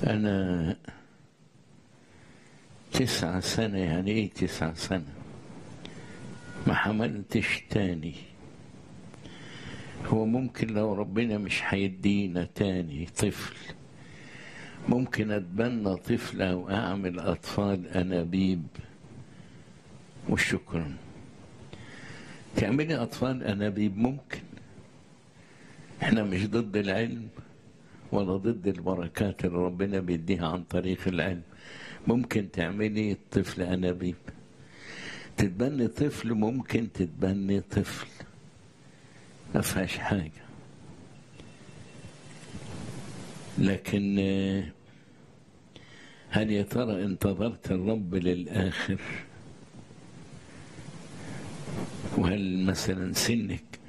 أنا تسعة سنة يعني إيه تسعة سنة ما حملتش تاني هو ممكن لو ربنا مش هيدينا تاني طفل ممكن أتبنى طفل أو أعمل أطفال أنابيب وشكرا تعملي أطفال أنابيب ممكن احنا مش ضد العلم ولا ضد البركات اللي ربنا بيديها عن طريق العلم ممكن تعملي طفل أنابيب تتبني طفل ممكن تتبني طفل ما فيهاش حاجة لكن هل يا ترى انتظرت الرب للآخر وهل مثلا سنك